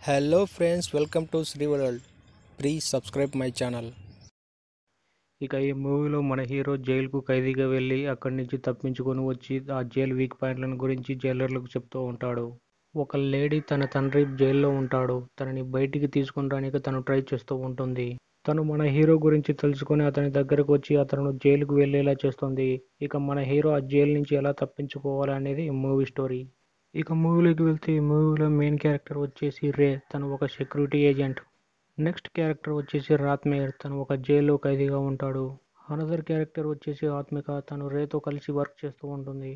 hello friends welcome to Sri world please subscribe my channel ఇక ఈ మూవీలో మన హీరో జైలుకు ఖైదీగా వెళ్ళి అక్కడి నుంచి తప్పించుకొని వచ్చి ఆ జైలు వీక్ పాయింట్లను గురించి జైలర్లకు చెప్తూ ఉంటాడు ఒక లేడీ తన తండ్రి జైల్లో ఉంటాడు తనని బయటికి తీసుకుని రానికి తను ట్రై చేస్తూ ఉంటుంది తను మన హీరో గురించి తెలుసుకొని అతని దగ్గరకు వచ్చి అతను జైలుకు వెళ్ళేలా చేస్తుంది ఇక మన హీరో ఆ జైలు నుంచి ఎలా తప్పించుకోవాలి అనేది మూవీ స్టోరీ ఇక మూవీలోకి వెళ్తే ఈ మూవీలో మెయిన్ క్యారెక్టర్ వచ్చేసి రే తను ఒక సెక్యూరిటీ ఏజెంట్ నెక్స్ట్ క్యారెక్టర్ వచ్చేసి రాత్మేర్ తను ఒక జైల్లో ఖైదీగా ఉంటాడు అనదర్ క్యారెక్టర్ వచ్చేసి ఆత్మిక తను రేతో కలిసి వర్క్ చేస్తూ ఉంటుంది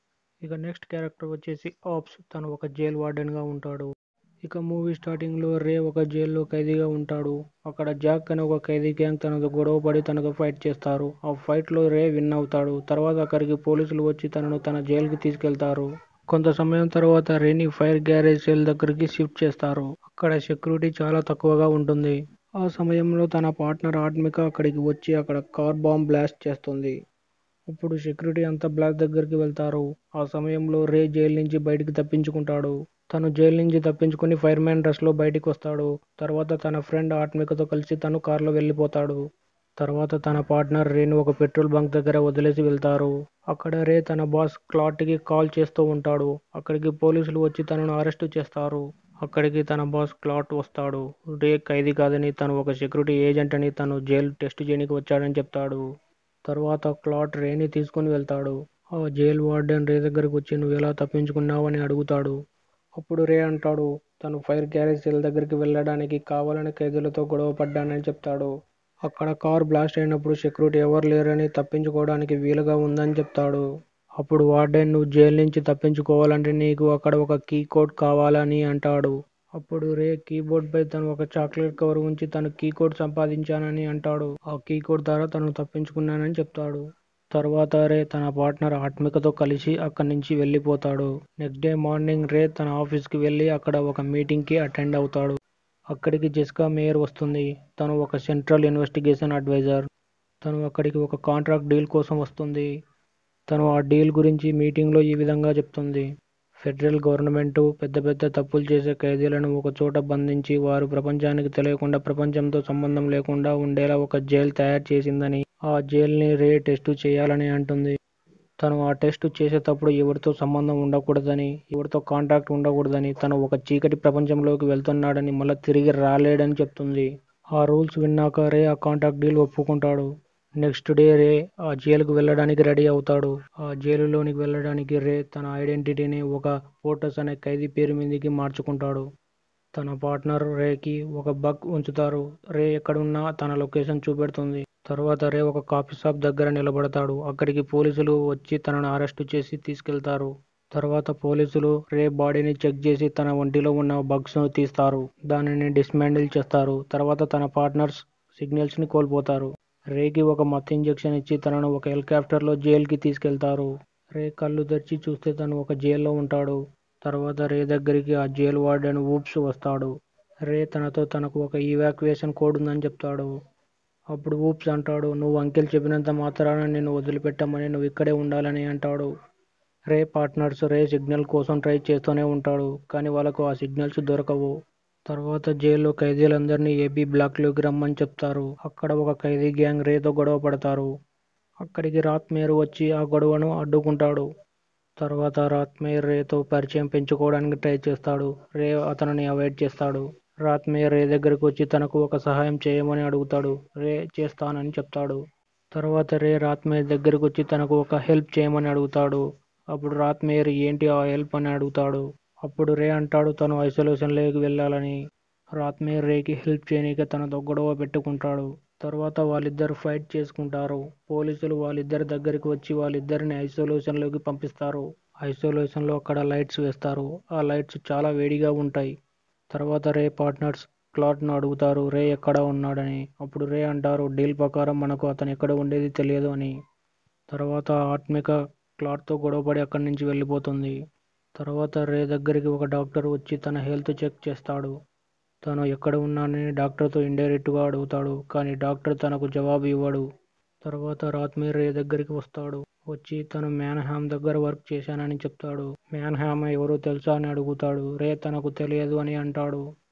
ఇక నెక్స్ట్ క్యారెక్టర్ వచ్చేసి ఆప్స్ తను ఒక జైల్ వార్డెన్గా ఉంటాడు ఇక మూవీ స్టార్టింగ్లో రే ఒక జైల్లో ఖైదీగా ఉంటాడు అక్కడ జాక్ అనే ఒక ఖైదీ గ్యాంగ్ తనతో గొడవ పడి తనకు ఫైట్ చేస్తారు ఆ ఫైట్లో రే విన్ అవుతాడు తర్వాత అక్కడికి పోలీసులు వచ్చి తనను తన జైలుకి తీసుకెళ్తారు కొంత సమయం తర్వాత రేని ఫైర్ గ్యారేజ్ సెల్ దగ్గరికి షిఫ్ట్ చేస్తారు అక్కడ సెక్యూరిటీ చాలా తక్కువగా ఉంటుంది ఆ సమయంలో తన పార్ట్నర్ ఆత్మిక అక్కడికి వచ్చి అక్కడ కార్ బాంబ్ బ్లాస్ట్ చేస్తుంది అప్పుడు సెక్యూరిటీ అంతా బ్లాక్ దగ్గరికి వెళ్తారు ఆ సమయంలో రే జైలు నుంచి బయటికి తప్పించుకుంటాడు తను జైలు నుంచి తప్పించుకుని ఫైర్ మ్యాన్ డ్రెస్లో బయటికి వస్తాడు తర్వాత తన ఫ్రెండ్ ఆత్మికతో కలిసి తను కార్లో వెళ్ళిపోతాడు తర్వాత తన పార్ట్నర్ రేను ఒక పెట్రోల్ బంక్ దగ్గర వదిలేసి వెళ్తారు అక్కడ రే తన బాస్ క్లాట్కి కాల్ చేస్తూ ఉంటాడు అక్కడికి పోలీసులు వచ్చి తనను అరెస్ట్ చేస్తారు అక్కడికి తన బాస్ క్లాట్ వస్తాడు రే ఖైదీ కాదని తను ఒక సెక్యూరిటీ ఏజెంట్ అని తను జైలు టెస్ట్ చేయడానికి వచ్చాడని చెప్తాడు తర్వాత క్లాట్ రేని తీసుకుని వెళ్తాడు ఆ జైలు వార్డెన్ రే దగ్గరకు వచ్చి నువ్వు ఎలా తప్పించుకున్నావని అడుగుతాడు అప్పుడు రే అంటాడు తను ఫైర్ గ్యారేజ్ సెల్ దగ్గరికి వెళ్ళడానికి కావాలని ఖైదీలతో గొడవ పడ్డానని చెప్తాడు అక్కడ కార్ బ్లాస్ట్ అయినప్పుడు సెక్యూరిటీ ఎవరు లేరని తప్పించుకోవడానికి వీలుగా ఉందని చెప్తాడు అప్పుడు వార్డెన్ నువ్వు జైలు నుంచి తప్పించుకోవాలంటే నీకు అక్కడ ఒక కీ కోడ్ కావాలని అంటాడు అప్పుడు రే కీబోర్డ్ పై తను ఒక చాక్లెట్ కవర్ ఉంచి తను కీ కోడ్ సంపాదించానని అంటాడు ఆ కీ కోడ్ ద్వారా తను తప్పించుకున్నానని చెప్తాడు తర్వాత రే తన పార్ట్నర్ ఆత్మికతో కలిసి అక్కడి నుంచి వెళ్ళిపోతాడు నెక్స్ట్ డే మార్నింగ్ రే తన ఆఫీస్కి వెళ్ళి అక్కడ ఒక మీటింగ్కి అటెండ్ అవుతాడు అక్కడికి జెస్కా మేయర్ వస్తుంది తను ఒక సెంట్రల్ ఇన్వెస్టిగేషన్ అడ్వైజర్ తను అక్కడికి ఒక కాంట్రాక్ట్ డీల్ కోసం వస్తుంది తను ఆ డీల్ గురించి మీటింగ్లో ఈ విధంగా చెప్తుంది ఫెడరల్ గవర్నమెంట్ పెద్ద పెద్ద తప్పులు చేసే ఖైదీలను ఒక చోట బంధించి వారు ప్రపంచానికి తెలియకుండా ప్రపంచంతో సంబంధం లేకుండా ఉండేలా ఒక జైలు తయారు చేసిందని ఆ జైల్ని రే టెస్ట్ చేయాలని అంటుంది తను ఆ టెస్ట్ చేసేటప్పుడు ఎవరితో సంబంధం ఉండకూడదని ఎవరితో కాంటాక్ట్ ఉండకూడదని తను ఒక చీకటి ప్రపంచంలోకి వెళ్తున్నాడని మళ్ళీ తిరిగి రాలేడని చెప్తుంది ఆ రూల్స్ విన్నాక రే ఆ కాంటాక్ట్ డీల్ ఒప్పుకుంటాడు నెక్స్ట్ డే రే ఆ జైలుకు వెళ్ళడానికి రెడీ అవుతాడు ఆ జైలులోనికి వెళ్ళడానికి రే తన ఐడెంటిటీని ఒక పోటస్ అనే ఖైదీ పేరు మీదకి మార్చుకుంటాడు తన పార్ట్నర్ రేకి ఒక బగ్ ఉంచుతారు రే ఎక్కడున్నా తన లొకేషన్ చూపెడుతుంది తర్వాత రే ఒక కాఫీ షాప్ దగ్గర నిలబడతాడు అక్కడికి పోలీసులు వచ్చి తనను అరెస్టు చేసి తీసుకెళ్తారు తర్వాత పోలీసులు రే బాడీని చెక్ చేసి తన ఒంటిలో ఉన్న బగ్స్ ను తీస్తారు దానిని డిస్మాండిల్ చేస్తారు తర్వాత తన పార్ట్నర్స్ సిగ్నల్స్ ని కోల్పోతారు రేకి ఒక మత్తు ఇంజెక్షన్ ఇచ్చి తనను ఒక హెలికాప్టర్లో జైలుకి తీసుకెళ్తారు రే కళ్ళు తెరిచి చూస్తే తను ఒక జైల్లో ఉంటాడు తర్వాత రే దగ్గరికి ఆ జైలు వార్డెన్ ఊప్స్ వస్తాడు రే తనతో తనకు ఒక ఈవాక్యుయేషన్ కోడ్ ఉందని చెప్తాడు అప్పుడు ఊప్స్ అంటాడు నువ్వు అంకెల్ చెప్పినంత మాత్రాన నిన్ను వదిలిపెట్టమని నువ్వు ఇక్కడే ఉండాలని అంటాడు రే పార్ట్నర్స్ రే సిగ్నల్ కోసం ట్రై చేస్తూనే ఉంటాడు కానీ వాళ్ళకు ఆ సిగ్నల్స్ దొరకవు తర్వాత జైల్లో ఖైదీలందరినీ ఏబీ బ్లాక్లోకి రమ్మని చెప్తారు అక్కడ ఒక ఖైదీ గ్యాంగ్ రేతో గొడవ పడతారు అక్కడికి రాత్మేర్ వచ్చి ఆ గొడవను అడ్డుకుంటాడు తర్వాత రాత్మేర్ రేతో పరిచయం పెంచుకోవడానికి ట్రై చేస్తాడు రే అతనిని అవాయిడ్ చేస్తాడు రాత్మేర్ రే దగ్గరకు వచ్చి తనకు ఒక సహాయం చేయమని అడుగుతాడు రే చేస్తానని చెప్తాడు తర్వాత రే రాత్మేర్ దగ్గరకు వచ్చి తనకు ఒక హెల్ప్ చేయమని అడుగుతాడు అప్పుడు రాత్మేర్ ఏంటి ఆ హెల్ప్ అని అడుగుతాడు అప్పుడు రే అంటాడు తను ఐసోలేషన్లోకి వెళ్ళాలని రాత్మేర్ రేకి హెల్ప్ చేయనీకి తనతో గొడవ పెట్టుకుంటాడు తర్వాత వాళ్ళిద్దరు ఫైట్ చేసుకుంటారు పోలీసులు వాళ్ళిద్దరి దగ్గరికి వచ్చి వాళ్ళిద్దరిని ఐసోలేషన్లోకి పంపిస్తారు ఐసోలేషన్లో అక్కడ లైట్స్ వేస్తారు ఆ లైట్స్ చాలా వేడిగా ఉంటాయి తర్వాత రే పార్ట్నర్స్ క్లాట్ను అడుగుతారు రే ఎక్కడ ఉన్నాడని అప్పుడు రే అంటారు డీల్ ప్రకారం మనకు అతను ఎక్కడ ఉండేది తెలియదు అని తర్వాత ఆత్మిక క్లాట్తో గొడవపడి అక్కడి నుంచి వెళ్ళిపోతుంది తర్వాత రే దగ్గరికి ఒక డాక్టర్ వచ్చి తన హెల్త్ చెక్ చేస్తాడు తను ఎక్కడ ఉన్నానని డాక్టర్తో ఇండైరెక్ట్గా అడుగుతాడు కానీ డాక్టర్ తనకు జవాబు ఇవ్వడు తర్వాత రాత్మీర్ రే దగ్గరికి వస్తాడు వచ్చి తను మ్యాన్హామ్ దగ్గర వర్క్ చేశానని చెప్తాడు మ్యాన్హామ్ ఎవరో తెలుసా అని అడుగుతాడు రే తనకు తెలియదు అని అంటాడు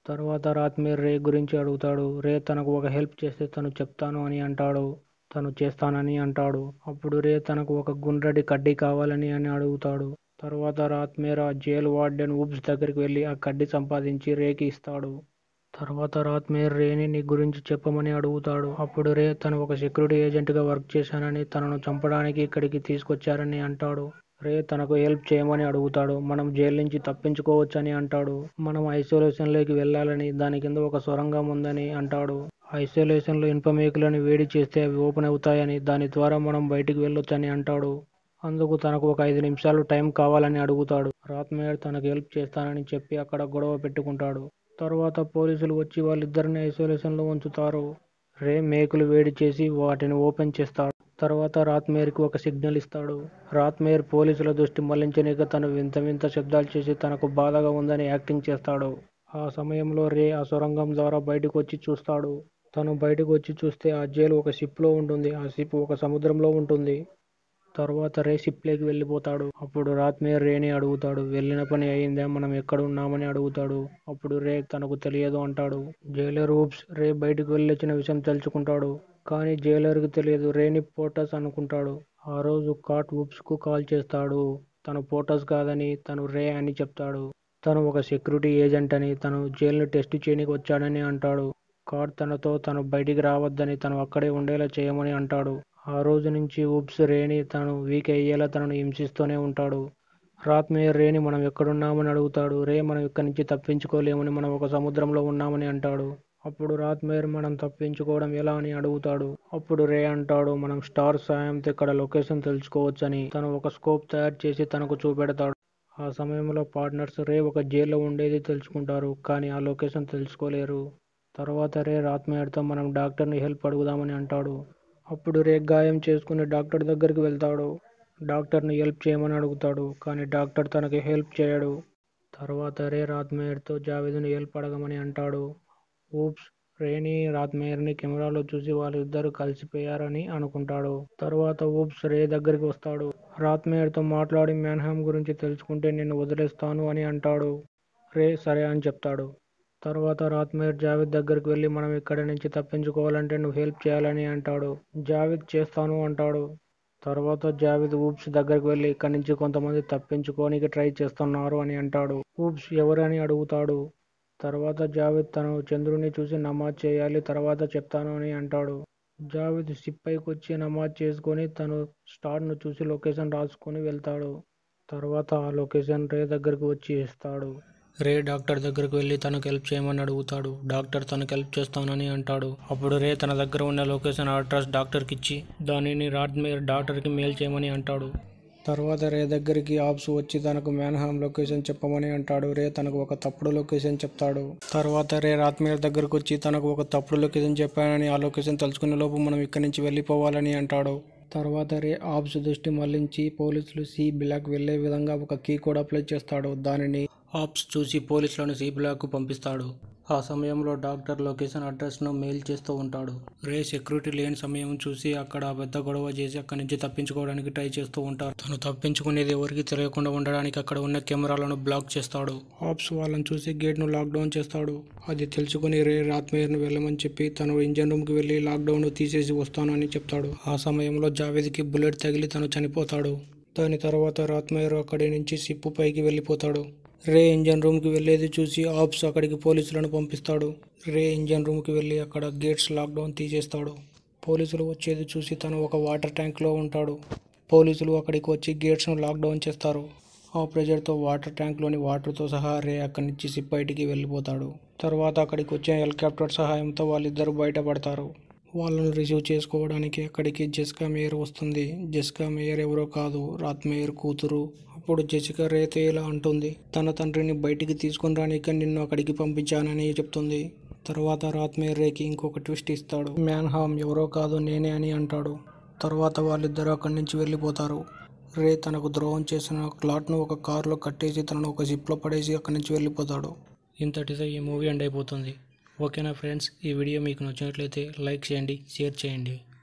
తర్వాత రాత్మేర్ రే గురించి అడుగుతాడు రే తనకు ఒక హెల్ప్ చేస్తే తను చెప్తాను అని అంటాడు తను చేస్తానని అంటాడు అప్పుడు రే తనకు ఒక గుండ్రటి కడ్డీ కావాలని అని అడుగుతాడు తర్వాత రాత్మేర్ ఆ జైలు వార్డెన్ ఊబ్స్ దగ్గరికి వెళ్ళి ఆ కడ్డీ సంపాదించి రేకి ఇస్తాడు తర్వాత రాత్మేర్ రేని నీ గురించి చెప్పమని అడుగుతాడు అప్పుడు రే తను ఒక సెక్యూరిటీ ఏజెంట్గా వర్క్ చేశానని తనను చంపడానికి ఇక్కడికి తీసుకొచ్చారని అంటాడు రే తనకు హెల్ప్ చేయమని అడుగుతాడు మనం జైలు నుంచి తప్పించుకోవచ్చని అంటాడు మనం ఐసోలేషన్లోకి వెళ్ళాలని దాని కింద ఒక సొరంగం ఉందని అంటాడు ఐసోలేషన్లో ఇన్ఫమేకులను వేడి చేస్తే అవి ఓపెన్ అవుతాయని దాని ద్వారా మనం బయటికి వెళ్ళొచ్చని అంటాడు అందుకు తనకు ఒక ఐదు నిమిషాలు టైం కావాలని అడుగుతాడు రాత్మేర్ తనకు హెల్ప్ చేస్తానని చెప్పి అక్కడ గొడవ పెట్టుకుంటాడు తర్వాత పోలీసులు వచ్చి వాళ్ళిద్దరిని ఐసోలేషన్లో ఉంచుతారు రే మేకులు వేడి చేసి వాటిని ఓపెన్ చేస్తాడు తర్వాత రాత్మేర్కి ఒక సిగ్నల్ ఇస్తాడు రాత్మేర్ పోలీసుల దృష్టి మళ్లించలేక తను వింత వింత శబ్దాలు చేసి తనకు బాధగా ఉందని యాక్టింగ్ చేస్తాడు ఆ సమయంలో రే ఆ సొరంగం ద్వారా బయటకు వచ్చి చూస్తాడు తను బయటకు వచ్చి చూస్తే ఆ జైలు ఒక షిప్లో ఉంటుంది ఆ షిప్ ఒక సముద్రంలో ఉంటుంది తర్వాత రే షిప్లోకి వెళ్ళిపోతాడు అప్పుడు రాత్మేర్ రేని అడుగుతాడు వెళ్ళిన పని అయిందా మనం ఎక్కడ ఉన్నామని అడుగుతాడు అప్పుడు రే తనకు తెలియదు అంటాడు జైలర్ ఊప్స్ రే బయటకు వెళ్ళొచ్చిన విషయం తెలుసుకుంటాడు కానీ జైలర్కి తెలియదు రేని పోటస్ అనుకుంటాడు ఆ రోజు కాట్ ఊప్స్ కు కాల్ చేస్తాడు తను పోటస్ కాదని తను రే అని చెప్తాడు తను ఒక సెక్యూరిటీ ఏజెంట్ అని తను జైలును టెస్ట్ చేయడానికి వచ్చాడని అంటాడు కాట్ తనతో తను బయటికి రావద్దని తను అక్కడే ఉండేలా చేయమని అంటాడు ఆ రోజు నుంచి ఉప్స్ రేని తను వీక్ అయ్యేలా తనను హింసిస్తూనే ఉంటాడు రాత్మేర్ రేని మనం ఎక్కడున్నామని అడుగుతాడు రే మనం ఇక్కడి నుంచి తప్పించుకోలేమని మనం ఒక సముద్రంలో ఉన్నామని అంటాడు అప్పుడు రాత్మేర్ మనం తప్పించుకోవడం ఎలా అని అడుగుతాడు అప్పుడు రే అంటాడు మనం స్టార్ సాయంతో ఇక్కడ లొకేషన్ తెలుసుకోవచ్చని తను ఒక స్కోప్ తయారు చేసి తనకు చూపెడతాడు ఆ సమయంలో పార్ట్నర్స్ రే ఒక జైల్లో ఉండేది తెలుసుకుంటారు కానీ ఆ లొకేషన్ తెలుసుకోలేరు తర్వాత రే రాత్మేర్తో మనం డాక్టర్ని హెల్ప్ అడుగుదామని అంటాడు అప్పుడు రే గాయం చేసుకుని డాక్టర్ దగ్గరికి వెళ్తాడు డాక్టర్ని హెల్ప్ చేయమని అడుగుతాడు కానీ డాక్టర్ తనకి హెల్ప్ చేయడు తర్వాత రే రాత్మేర్తో జావేద్ని హెల్ప్ అడగమని అంటాడు ఊప్స్ రేని రాత్మేర్ని కెమెరాలో చూసి వాళ్ళిద్దరు కలిసిపోయారని అనుకుంటాడు తర్వాత ఊప్స్ రే దగ్గరికి వస్తాడు రాత్మేర్తో మాట్లాడి మ్యాన్హామ్ గురించి తెలుసుకుంటే నిన్ను వదిలేస్తాను అని అంటాడు రే సరే అని చెప్తాడు తర్వాత రాత్మేర్ జావేద్ దగ్గరికి వెళ్ళి మనం ఇక్కడి నుంచి తప్పించుకోవాలంటే నువ్వు హెల్ప్ చేయాలని అంటాడు జావేద్ చేస్తాను అంటాడు తర్వాత జావేద్ ఊప్స్ దగ్గరికి వెళ్ళి ఇక్కడి నుంచి కొంతమంది తప్పించుకోనికి ట్రై చేస్తున్నారు అని అంటాడు ఊప్స్ ఎవరని అడుగుతాడు తర్వాత జావేద్ తను చంద్రుని చూసి నమాజ్ చేయాలి తర్వాత చెప్తాను అని అంటాడు జావేద్ షిప్ పైకి వచ్చి నమాజ్ చేసుకొని తను స్టార్ను చూసి లొకేషన్ రాసుకొని వెళ్తాడు తర్వాత ఆ లొకేషన్ రే దగ్గరికి వచ్చి ఇస్తాడు రే డాక్టర్ దగ్గరకు వెళ్ళి తనకు హెల్ప్ చేయమని అడుగుతాడు డాక్టర్ తనకు హెల్ప్ చేస్తానని అంటాడు అప్పుడు రే తన దగ్గర ఉన్న లొకేషన్ అడ్రస్ డాక్టర్కి ఇచ్చి దానిని రాడ్మేర్ డాక్టర్కి మెయిల్ చేయమని అంటాడు తర్వాత రే దగ్గరికి ఆప్స్ వచ్చి తనకు మ్యాన్హామ్ లొకేషన్ చెప్పమని అంటాడు రే తనకు ఒక తప్పుడు లొకేషన్ చెప్తాడు తర్వాత రే రాత్మేర్ దగ్గరకు వచ్చి తనకు ఒక తప్పుడు లొకేషన్ చెప్పానని ఆ లొకేషన్ తెలుసుకునే లోపు మనం ఇక్కడి నుంచి వెళ్ళిపోవాలని అంటాడు తర్వాత రే ఆప్స్ దృష్టి మళ్లించి పోలీసులు సి బ్లాక్ వెళ్లే విధంగా ఒక కీ కూడా అప్లై చేస్తాడు దానిని ఆప్స్ చూసి పోలీసులను సి బ్లాక్కు పంపిస్తాడు ఆ సమయంలో డాక్టర్ లొకేషన్ అడ్రస్ను మెయిల్ చేస్తూ ఉంటాడు రే సెక్యూరిటీ లేని సమయం చూసి అక్కడ పెద్ద గొడవ చేసి అక్కడి నుంచి తప్పించుకోవడానికి ట్రై చేస్తూ ఉంటారు తను తప్పించుకునేది ఎవరికి తెలియకుండా ఉండడానికి అక్కడ ఉన్న కెమెరాలను బ్లాక్ చేస్తాడు ఆప్స్ వాళ్ళని చూసి గేట్ను లాక్డౌన్ చేస్తాడు అది తెలుసుకుని రే రాత్మేర్ను వెళ్ళమని చెప్పి తను ఇంజన్ రూమ్కి వెళ్ళి లాక్డౌన్ తీసేసి వస్తాను అని చెప్తాడు ఆ సమయంలో జావేద్కి బుల్లెట్ తగిలి తను చనిపోతాడు దాని తర్వాత రాత్మేర్ అక్కడి నుంచి సిప్పు పైకి వెళ్ళిపోతాడు రే ఇంజన్ రూమ్కి వెళ్ళేది చూసి ఆప్స్ అక్కడికి పోలీసులను పంపిస్తాడు రే ఇంజన్ రూమ్కి వెళ్ళి అక్కడ గేట్స్ లాక్డౌన్ తీసేస్తాడు పోలీసులు వచ్చేది చూసి తను ఒక వాటర్ ట్యాంక్లో ఉంటాడు పోలీసులు అక్కడికి వచ్చి గేట్స్ను లాక్డౌన్ చేస్తారు ఆ ప్రెజర్తో వాటర్ ట్యాంక్లోని వాటర్తో సహా రే అక్కడి నుంచి సిప్ బయటికి వెళ్ళిపోతాడు తర్వాత అక్కడికి వచ్చే హెలికాప్టర్ సహాయంతో వాళ్ళిద్దరూ బయటపడతారు వాళ్ళను రిసీవ్ చేసుకోవడానికి అక్కడికి జెస్కా మేయర్ వస్తుంది జెస్కా మేయర్ ఎవరో కాదు రాత్ మేయర్ కూతురు అప్పుడు జెసికా రేతే ఇలా అంటుంది తన తండ్రిని బయటికి తీసుకుని రానిక నిన్ను అక్కడికి పంపించానని చెప్తుంది తర్వాత రాత్ మేయర్ రేకి ఇంకొక ట్విస్ట్ ఇస్తాడు మ్యాన్ హామ్ ఎవరో కాదు నేనే అని అంటాడు తర్వాత వాళ్ళిద్దరూ అక్కడి నుంచి వెళ్ళిపోతారు రే తనకు ద్రోహం చేసిన క్లాట్ను ఒక కారులో కట్టేసి తనను ఒక జిప్లో పడేసి అక్కడి నుంచి వెళ్ళిపోతాడు ఇంతటితో ఈ మూవీ ఎండ్ అయిపోతుంది ఓకేనా ఫ్రెండ్స్ ఈ వీడియో మీకు నచ్చినట్లయితే లైక్ చేయండి షేర్ చేయండి